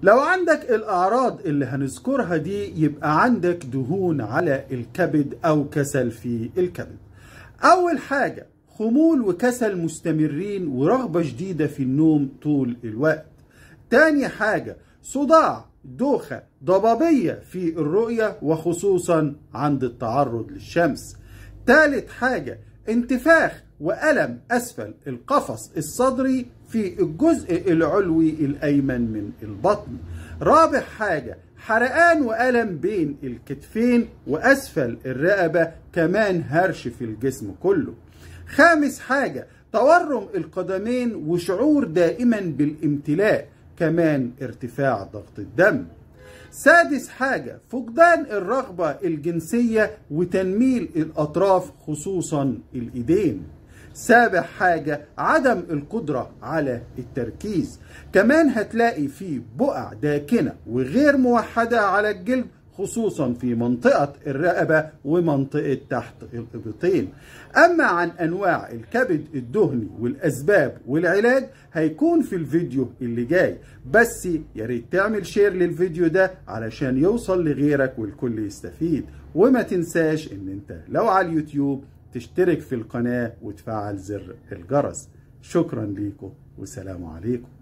لو عندك الأعراض اللي هنذكرها دي يبقى عندك دهون على الكبد أو كسل في الكبد أول حاجة خمول وكسل مستمرين ورغبة شديدة في النوم طول الوقت تاني حاجة صداع دوخة ضبابية في الرؤية وخصوصا عند التعرض للشمس تالت حاجة انتفاخ وألم أسفل القفص الصدري في الجزء العلوي الأيمن من البطن رابع حاجة حرقان وألم بين الكتفين وأسفل الرقبة كمان هرش في الجسم كله خامس حاجة تورم القدمين وشعور دائما بالامتلاء كمان ارتفاع ضغط الدم سادس حاجة فقدان الرغبة الجنسية وتنميل الأطراف خصوصا الإيدين سابع حاجة عدم القدرة على التركيز كمان هتلاقي فيه بقع داكنة وغير موحدة على الجلد خصوصا في منطقة الرقبة ومنطقة تحت الإبطين أما عن أنواع الكبد الدهني والأسباب والعلاج هيكون في الفيديو اللي جاي بس ياريت تعمل شير للفيديو ده علشان يوصل لغيرك والكل يستفيد وما تنساش ان انت لو على اليوتيوب تشترك في القناة وتفعل زر الجرس شكرا ليكم والسلام عليكم